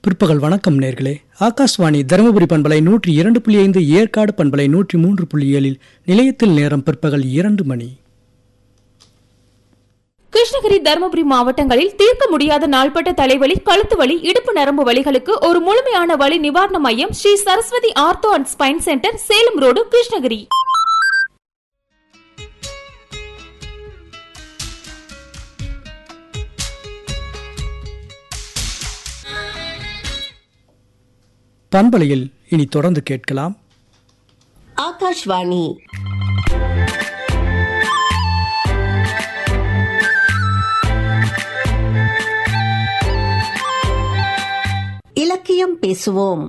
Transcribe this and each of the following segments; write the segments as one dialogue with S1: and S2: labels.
S1: பிற்பகல் வணக்கம் நேர்களே ஆகாஷ்வாணி தருமபுரி பண்பலை நூற்றி இரண்டு புள்ளி ஐந்து ஏற்காடு பண்பலை நூற்றி மூன்று புள்ளி ஏழில் நிலையத்தில் நேரம் பிற்பகல் இரண்டு மணி
S2: கிருஷ்ணகிரி தருமபுரி மாவட்டங்களில் தீர்க்க முடியாத நாள்பட்ட தலைவலி கழுத்து வலி இடுப்பு நரம்பு வலிகளுக்கு ஒரு முழுமையான வலி நிவாரண மையம் Sri Saraswati ortho and spine centre Salem road Krishnagiri
S1: பண்பலையில் இனி தொடர்ந்து கேட்கலாம்
S3: ஆகாஷ்வாணி இலக்கியம் பேசுவோம்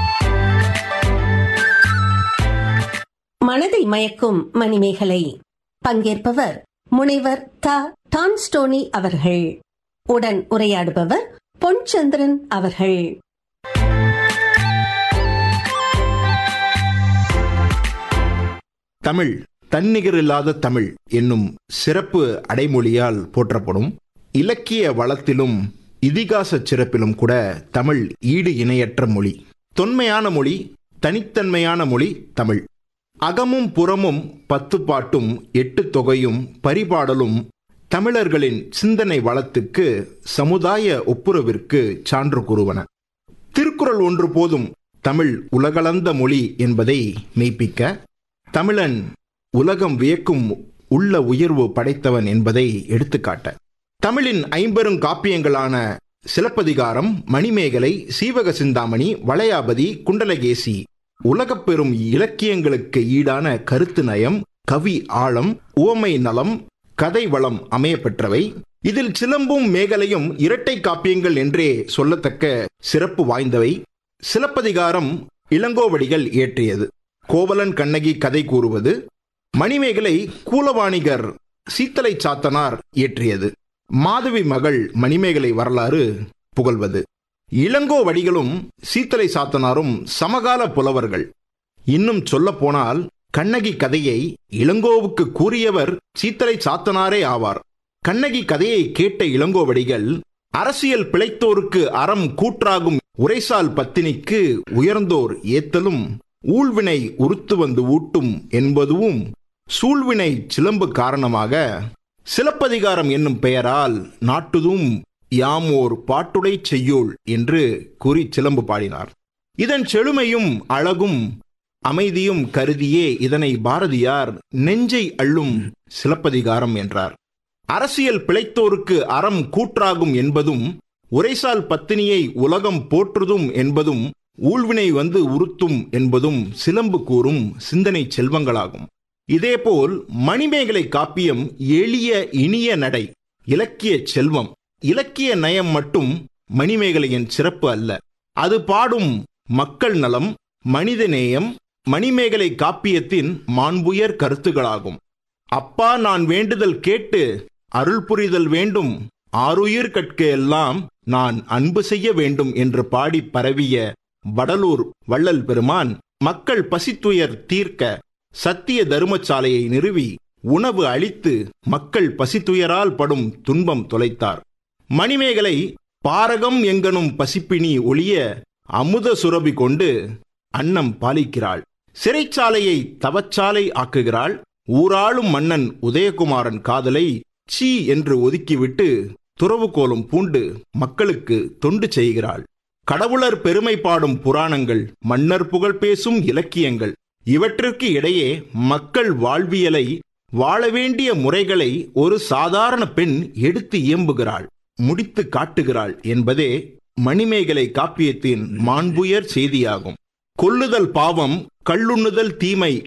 S3: மனதை மயக்கும் மணிமேகலை பங்கேற்பவர் முனைவர் த டான்ஸ்டோனி அவர்கள் உடன் உரையாடுபவர் பொன்சந்திரன் அவர்கள்
S4: தமிழ் தன்னிகரில்லாத தமிழ் என்னும் சிறப்பு அடைமொழியால் போற்றப்படும் இலக்கிய வளத்திலும் இதிகாச சிறப்பிலும் கூட தமிழ் ஈடு இணையற்ற மொழி தொன்மையான மொழி தனித்தன்மையான மொழி தமிழ் அகமும் புறமும் பத்து பாட்டும் எட்டு தொகையும் பரிபாடலும் தமிழர்களின் சிந்தனை வளத்துக்கு சமுதாய ஒப்புரவிற்கு சான்று கூறுவன திருக்குறள் ஒன்று போதும் தமிழ் உலகளந்த மொழி என்பதை மெய்ப்பிக்க தமிழன் உலகம் வியக்கும் உள்ள உயர்வு படைத்தவன் என்பதை எடுத்துக்காட்ட தமிழின் ஐம்பெரும் காப்பியங்களான சிலப்பதிகாரம் மணிமேகலை சீவக சிந்தாமணி வளையாபதி குண்டலகேசி உலகப் பெறும் இலக்கியங்களுக்கு ஈடான கருத்து நயம் கவி ஆழம் உவமை நலம் கதை வளம் அமைய பெற்றவை இதில் சிலம்பும் மேகலையும் இரட்டை காப்பியங்கள் என்றே சொல்லத்தக்க சிறப்பு வாய்ந்தவை சிலப்பதிகாரம் இளங்கோவடிகள் இயற்றியது கோவலன் கண்ணகி கதை கூறுவது மணிமேகலை கூலவாணிகர் சீத்தலை சாத்தனார் இயற்றியது மாதவி மகள் மணிமேகலை வரலாறு புகழ்வது இளங்கோவடிகளும் சீத்தலை சாத்தனாரும் சமகால புலவர்கள் இன்னும் சொல்ல போனால் கண்ணகி கதையை இளங்கோவுக்கு கூறியவர் சீத்தலை சாத்தனாரே ஆவார் கண்ணகி கதையை கேட்ட இளங்கோவடிகள் அரசியல் பிழைத்தோருக்கு அறம் கூற்றாகும் உரைசால் பத்தினிக்கு உயர்ந்தோர் ஏத்தலும் ஊழ்வினை உறுத்து வந்து ஊட்டும் என்பதுவும் சூழ்வினை சிலம்பு காரணமாக சிலப்பதிகாரம் என்னும் பெயரால் நாட்டுதும் யாமோர் பாட்டுடை செய்யோள் என்று கூறி சிலம்பு பாடினார் இதன் செழுமையும் அழகும் அமைதியும் கருதியே இதனை பாரதியார் நெஞ்சை அள்ளும் சிலப்பதிகாரம் என்றார் அரசியல் பிழைத்தோருக்கு அறம் கூற்றாகும் என்பதும் உரைசால் பத்தினியை உலகம் போற்றுதும் என்பதும் ஊழ்வினை வந்து உறுத்தும் என்பதும் சிலம்பு கூறும் சிந்தனை செல்வங்களாகும் இதேபோல் மணிமேகலை காப்பியம் எளிய இனிய நடை இலக்கிய செல்வம் இலக்கிய நயம் மட்டும் மணிமேகலையின் சிறப்பு அல்ல அது பாடும் மக்கள் நலம் மனிதநேயம் மணிமேகலை காப்பியத்தின் மாண்புயர் கருத்துகளாகும் அப்பா நான் வேண்டுதல் கேட்டு அருள் புரிதல் வேண்டும் ஆறுயிர் கற்க எல்லாம் நான் அன்பு செய்ய வேண்டும் என்று பாடி பரவிய வடலூர் வள்ளல் பெருமான் மக்கள் பசித்துயர் தீர்க்க சத்திய தருமசாலையை நிறுவி உணவு அளித்து மக்கள் பசித்துயரால் படும் துன்பம் தொலைத்தார் மணிமேகலை பாரகம் எங்கனும் பசிப்பினி ஒளிய அமுத சுரபி கொண்டு அன்னம் பாலிக்கிறாள் சிறைச்சாலையை தவச்சாலை ஆக்குகிறாள் ஊராளும் மன்னன் உதயகுமாரன் காதலை சீ என்று ஒதுக்கிவிட்டு துறவு கோலம் பூண்டு மக்களுக்கு தொண்டு செய்கிறாள் கடவுளர் பெருமை பாடும் புராணங்கள் மன்னர் புகழ் பேசும் இலக்கியங்கள் இவற்றிற்கு இடையே மக்கள் வாழ்வியலை வாழ வேண்டிய முறைகளை ஒரு சாதாரண பெண் எடுத்து இயம்புகிறாள் முடித்து காட்டுகிறாள் என்பதே மணிமேகலை காப்பியத்தின் மாண்புயர் செய்தியாகும் கொல்லுதல் பாவம் கள்ளுண்ணுதல் தீமை